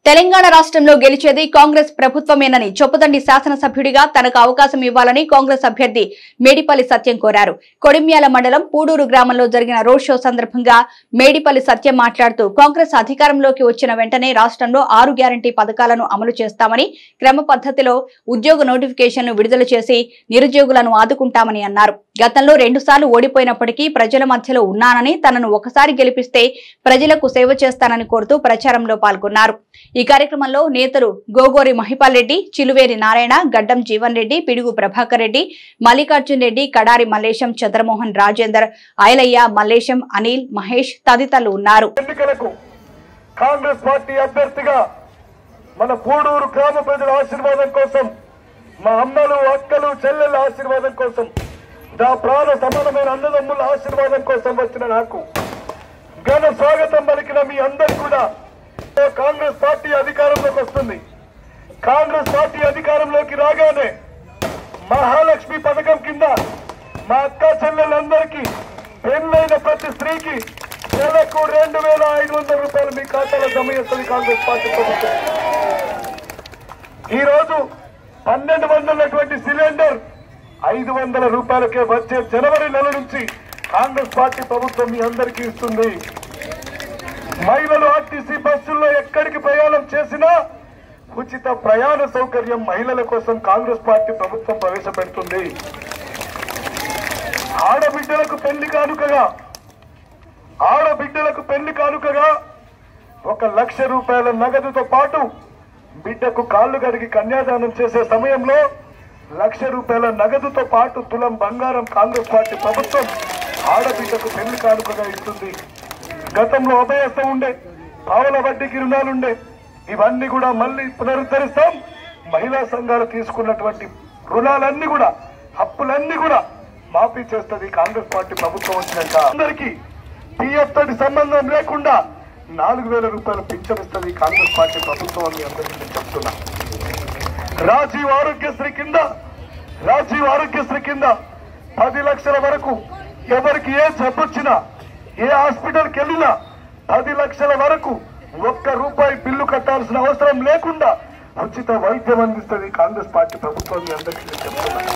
తెలంగాణ రాష్ట్రంలో గెలిచేది కాంగ్రెస్ ప్రభుత్వమేనని చొప్పదండి శాసనసభ్యుడిగా తనకు అవకాశం ఇవ్వాలని కాంగ్రెస్ అభ్యర్థి మేడిపల్లి సత్యం కోరారు కొడిమ్యాల మండలం పూడూరు గ్రామంలో జరిగిన రోడ్ షో సందర్భంగా మేడిపల్లి సత్యం మాట్లాడుతూ కాంగ్రెస్ అధికారంలోకి వచ్చిన వెంటనే రాష్ట్రంలో ఆరు గ్యారంటీ పథకాలను అమలు చేస్తామని క్రమ పద్ధతిలో ఉద్యోగ నోటిఫికేషన్లు విడుదల చేసి నిరుద్యోగులను ఆదుకుంటామని అన్నారు గతంలో రెండుసార్లు ఓడిపోయినప్పటికీ ప్రజల మధ్యలో ఉన్నానని తనను ఒకసారి గెలిపిస్తే ప్రజలకు సేవ చేస్తానని కోరుతూ ప్రచారంలో పాల్గొన్నారు ఈ కార్యక్రమంలో నేతలు గోగోరి మహిపాల్ రెడ్డి చిలువేరి నారాయణ గడ్డం జీవన్ రెడ్డి పిడుగు ప్రభాకర్ రెడ్డి మల్లికార్జున్ రెడ్డి కడారి మల్లేశం చంద్రమోహన్ రాజేందర్ ఆయలయ్య మల్లేశం అనిల్ మహేష్ తదితరులు ఉన్నారు ఎన్నికలకు కాంగ్రెస్ పార్టీ అభ్యర్థిగా మన పూడూరు గ్రామ ప్రజల ఆశీర్వాదం కోసం మా అమ్మలు అక్కలు చెల్లెల ఆశీర్వాదం కోసం నా ప్రాణ సమానమైన అన్నదమ్ముల ఆశీర్వాదం కోసం వచ్చిన నాకు ఘన స్వాగతం పలికిన మీ అందరు కూడా కాంగ్రెస్ పార్టీ అధికారంలోకి వస్తుంది కాంగ్రెస్ పార్టీ అధికారంలోకి రాగానే మహాలక్ష్మి పథకం కింద మా అక్క చెల్లెలందరికీ పెళ్ళైన ప్రతి స్త్రీకి నెలకు రెండు వేల ఐదు వందల రూపాయలు మీ ఖాతాలో జమ చేస్తుంది కాంగ్రెస్ పార్టీ ప్రభుత్వం ఈ రోజు పన్నెండు వందలటువంటి సిలిండర్ ఐదు వందల రూపాయలకే వచ్చే జనవరి నెల నుంచి కాంగ్రెస్ పార్టీ ప్రభుత్వం మీ అందరికీ ఇస్తుంది మహిళలు ఆర్టీసీ బస్సుల్లో ఎక్కడికి ప్రయాణం చేసినా ఉచిత ప్రయాణ సౌకర్యం మహిళల కోసం కాంగ్రెస్ పార్టీ ప్రభుత్వం ప్రవేశపెడుతుంది ఆడబిడ్డలకు పెళ్లి కానుకగా ఆడబిడ్డలకు పెళ్లి కానుకగా ఒక లక్ష రూపాయల నగదుతో పాటు బిడ్డకు కాళ్ళు కడిగి కన్యాదానం చేసే సమయంలో లక్ష రూపాయల నగదుతో పాటు తులం బంగారం కాంగ్రెస్ పార్టీ ప్రభుత్వం ఆడబిడ్డకు పెళ్లి కానుకగా ఇస్తుంది గతంలో అభయస్థం ఉండే పావుల వడ్డీకి రుణాలుండే ఇవన్నీ కూడా మళ్ళీ పునరుద్ధరిస్తాం మహిళా సంఘాలు తీసుకున్నటువంటి రుణాలన్నీ కూడా అప్పులన్నీ కూడా మాఫీ చేస్తుంది కాంగ్రెస్ పార్టీ ప్రభుత్వం వచ్చినాక అందరికీ పిఎఫ్ తోటి సంబంధం లేకుండా నాలుగు వేల రూపాయలు పింఛన్ ఇస్తుంది కాంగ్రెస్ పార్టీ ప్రభుత్వం అని మీ అందరికీ నేను చెప్తున్నా రాజీవ్ ఆరోగ్యశ్రీ కింద రాజీవ్ ఆరోగ్యశ్రీ కింద పది లక్షల వరకు ఎవరికి ఏ జబ్బు వచ్చినా ఏ హాస్పిటల్కి వెళ్ళినా పది లక్షల వరకు ఒక్క రూపాయి బిల్లు కట్టాల్సిన అవసరం లేకుండా ఉచిత వైద్యం అందిస్తుంది కాంగ్రెస్ పార్టీ ప్రభుత్వం మీ అందరికీ నేను చెప్తున్నా